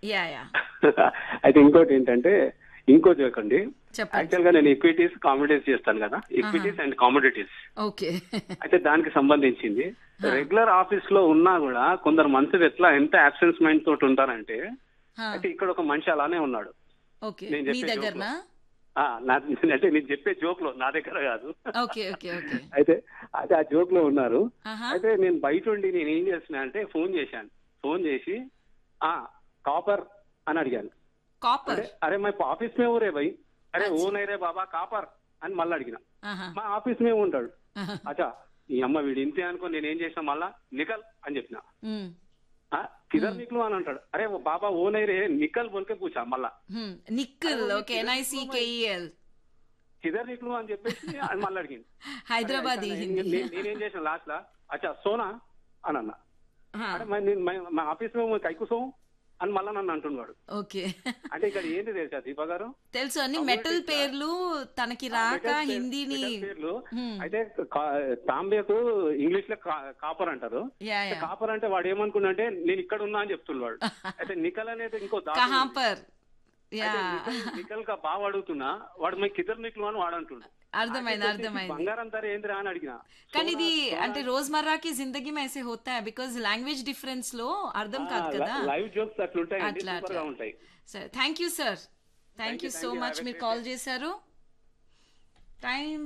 Yeah yeah అయితే ఇంకోటి ఏంటంటే ఇంకో జోక్ అండి చెప్పండి యాక్చువల్ గా నేను ఈక్విటీస్ కామోడిటీస్ చేస్తాను కదా ఈక్విటీస్ అండ్ కామోడిటీస్ ఓకే అయితే దానికి సంబంధించింది రెగ్యులర్ ఆఫీస్ లో ఉన్నా కూడా కొందరు మనుషులు ఎట్లా ఎంత అబ్సెన్స్ మైండ్ తోటి ఉంటారంటే అయితే ఇక్కడ ఒక మనిషి అలానే ఉన్నాడు ఓకే నేను మీ చెప్పే దగ్గరనా ఆ, నా అంటే నేను చెప్పే జోక్ లో నా దగ్గర కాదు ఓకే ఓకే ఓకే అయితే అయితే ఆ జోక్ లో ఉన్నారు ఆహా అయితే నేను బయట ఉండి నేను ఏం చేస్తున్నా అంటే ఫోన్ చేశాను ఫోన్ చేసి ఆ కాపర్ అని అడిగాను కాపర్ అరే అరే మా ఆఫీస్ మే ఊరే భయ్ అరే ఓ నైరే బాబా కాపర్ అని మళ్ళీ అడిగిన ఆహా మా ఆఫీస్ మే ఉంటాడు ఆహా. అచ్చా ఈ అమ్మ వీడు ఇంతే అనుకో నేను ఏం చేసిన మళ్ళా నికల్ అని చెప్పిన మ్మ్. ఆ, కిదర్ నిక్లు అని అంటాడు అరే ఓ బాబా ఓ నైరే నికల్ బోల్కే పూచా మళ్ళా మ్మ్. నిక్కల్ ఓకే ఎన్ఐసికేఈఎల్ కిదర్ నిక్లు అని చెప్పేసి అది మళ్ళీ అడిగింది హైదరాబాద్ అరే, హిందీ నేను- నేనేం చేసిన లాస్ట్ లా అచ్చా సోనా అని అన్నా ఆహా. అరే మరి నేను మా- మా ఆఫీస్ మేము కైకుసోం అని మళ్ళా నన్ను అంటున్నాడు ఓకే అంటే ఇక్కడ ఏంది తెలుసా దీప గారు తెలుసు అన్ని మెటల్ పేర్లు తనకి రాక మెటల్ పేర్- హిందీని మెటల్ పేర్లు హ్మ్. అయితే కా- తాంబేకు ఇంగ్లీష్ లో కా- కాపర్ అంటారు యా యా కాపర్ అంటే వాడు ఏమనుకున్నా అంటే నేను ఇక్కడ ఉన్నా అని చెప్తున్నాడు అయితే నికల్ అనేది ఇంకో దారి కహా ఉంది. పర్ యా అయితే నికల్- నికల్ గా బాగా అడుగుతున్నా వాడు మీ కిదర్ నికులు అని వాడు అంటుండు అర్థమైంది అయితే అర్థమైంది బంగారం ధర ఏందిరా అని అడిగిన కానీ ఇది అంటే రోజ్మర్రా కి జిందగీ మే ఐసే హోతా है బికాజ్ లాంగ్వేజ్ డిఫరెన్స్ లో అర్థం కాదు కదా లైవ్ జోక్స్ అట్లుంటాయి అట్లా, సూపర్ గా అట్లా. ఉంటాయి సరే thank you sir thank you you, so thank you. Much Have a మీరు great కాల్ చేశారు టైం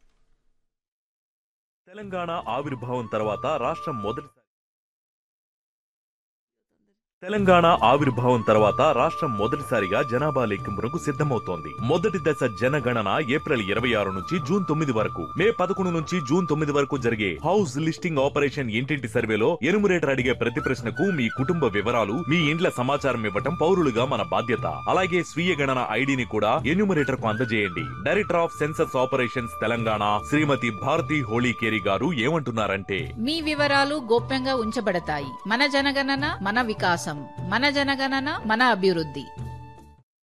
తెలంగాణ ఆవిర్భావం తర్వాత రాష్ట్రం మొదటి తెలంగాణ ఆవిర్భావం తర్వాత రాష్ట్రం మొదటిసారిగా జనాభా లెక్కింపునకు సిద్ధమవుతోంది మొదటి దశ జనగణన ఏప్రిల్ ఇరవై ఆరు నుంచి జూన్ తొమ్మిది వరకు మే పదకొండు నుంచి జూన్ తొమ్మిది వరకు జరిగే హౌస్ లిస్టింగ్ ఆపరేషన్ ఇంటింటి సర్వేలో ఎనుమరేటర్ అడిగే ప్రతి ప్రశ్నకు మీ కుటుంబ వివరాలు మీ ఇండ్ల సమాచారం ఇవ్వటం పౌరులుగా మన బాధ్యత అలాగే స్వీయ గణన ఐడిని కూడా ఎన్యూమరేటర్ కు అందజేయండి director of census operations Telangana Shrimati Bharathi Holikeri garu ఏమంటున్నారంటే మీ వివరాలు గోప్యంగా ఉంచబడతాయి మన జనగణన మన వికాసం మన జనగణన మన అభివృద్ధి